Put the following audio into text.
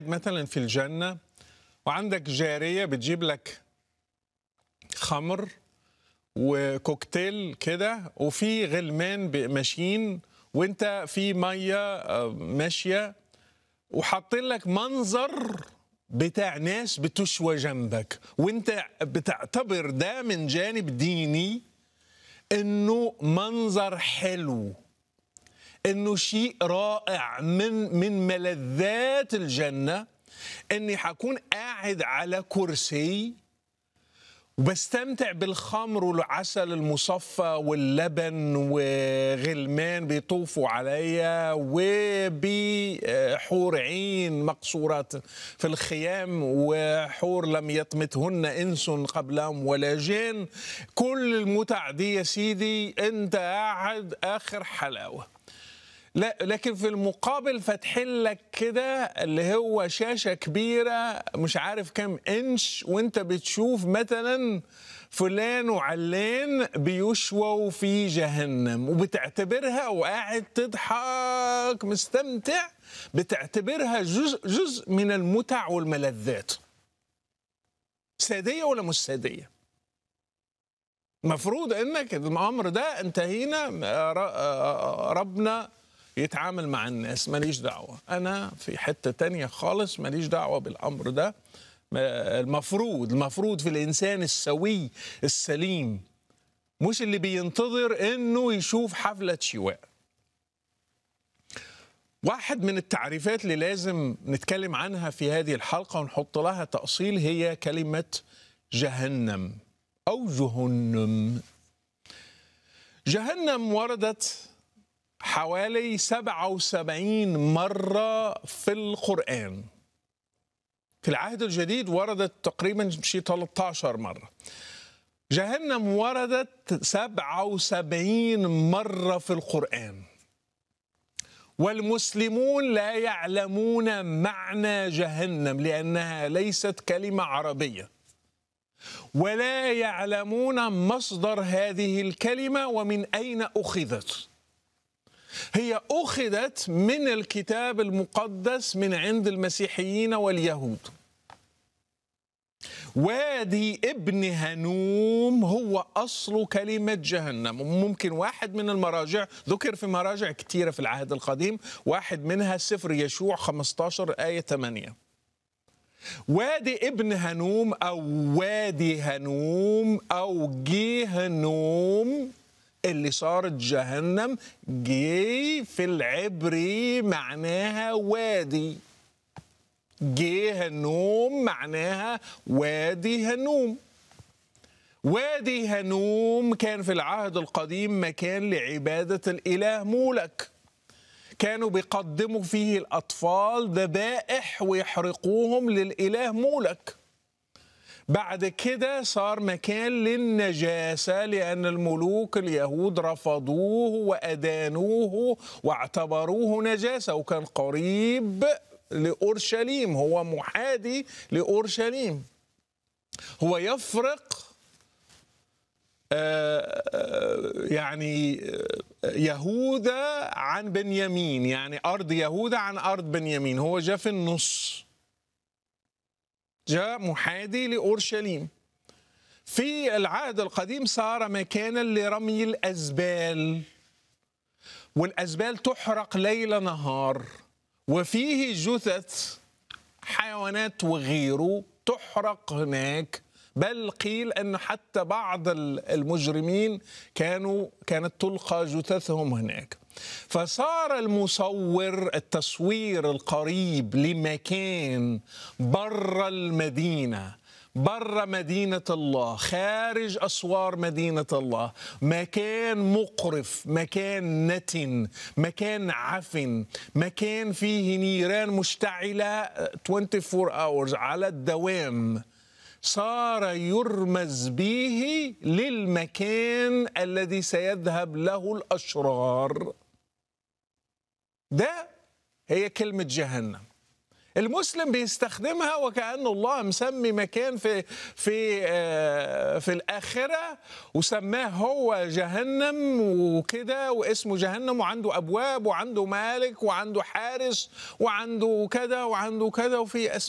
مثلا في الجنة وعندك جارية بتجيب لك خمر وكوكتيل كده وفي غلمان ب- ماشيين وانت في مية آه، ماشية وحاطين لك منظر بتاع ناس بتشوى جنبك وانت بتعتبر ده من جانب ديني انه منظر حلو انه شيء رائع من من ملذات الجنه اني حكون قاعد على كرسي وبستمتع بالخمر والعسل المصفى واللبن وغلمان بيطوفوا عليا وبحور عين مقصورات في الخيام وحور لم يطمثهن انس قبلهم ولا جان كل المتع دي يا سيدي انت قاعد اخر حلاوه لا لكن في المقابل فاتحين لك كده اللي هو شاشة كبيرة مش عارف كام انش وانت بتشوف مثلا فلان وعلان بيشووا في جهنم وبتعتبرها وقاعد تضحك مستمتع بتعتبرها جزء جزء من المتع والملذات سادية ولا مش سادية؟ مفروض انك الامر ده انتهينا ر- ربنا يتعامل مع الناس ماليش دعوة أنا في حتة تانية خالص ماليش دعوة بالأمر ده ما- المفروض المفروض في الإنسان السوي السليم مش اللي بينتظر إنه يشوف حفلة شواء واحد من التعريفات اللي لازم نتكلم عنها في هذه الحلقة ونحط لها تأصيل هي كلمة جهنم أو جهنم جهنم وردت حوالي 77 مرة في القرآن في العهد الجديد وردت تقريبا شي 13 مرة جهنم وردت 77 مرة في القرآن والمسلمون لا يعلمون معنى جهنم لأنها ليست كلمة عربية ولا يعلمون مصدر هذه الكلمة ومن أين أخذت هي أخذت من الكتاب المقدس من عند المسيحيين واليهود وادي ابن هنوم هو أصل كلمة جهنم ممكن واحد من المراجع ذكر في مراجع كثيرة في العهد القديم واحد منها سفر يشوع 15 آية 8 وادي ابن هنوم أو وادي هنوم أو جي هنوم اللي صارت جهنم جي في العبري معناها وادي جي هنوم معناها وادي هنوم وادي هنوم كان في العهد القديم مكان لعبادة الإله مولك كانوا بيقدموا فيه الأطفال ذبائح ويحرقوهم للإله مولك بعد كده صار مكان للنجاسة لأن الملوك اليهود رفضوه وأدانوه واعتبروه نجاسة وكان قريب لأورشليم هو محادي لأورشليم هو يفرق آه، آه، يعني آه، يهوذا عن بنيامين يعني أرض يهوذا عن أرض بنيامين هو جاء في النص جاء محادي لأورشليم في العهد القديم صار مكانا لرمي الأزبال والأزبال تحرق ليل نهار وفيه جثث حيوانات وغيره تحرق هناك بل قيل أن حتى بعض المجرمين كانوا كانت تلقى جثثهم هناك فصار المصور التصوير القريب لمكان بر المدينة بر مدينة الله خارج أسوار مدينة الله مكان مقرف مكان نتن مكان عفن مكان فيه نيران مشتعلة 24 hours على الدوام صار يرمز به للمكان الذي سيذهب له الاشرار ده هي كلمه جهنم المسلم بيستخدمها وكأن الله مسمي مكان في في آه، في الآخرة وسماه هو جهنم وكده واسمه جهنم وعنده أبواب وعنده مالك وعنده حارس وعنده كذا وعنده كذا وفي أسماء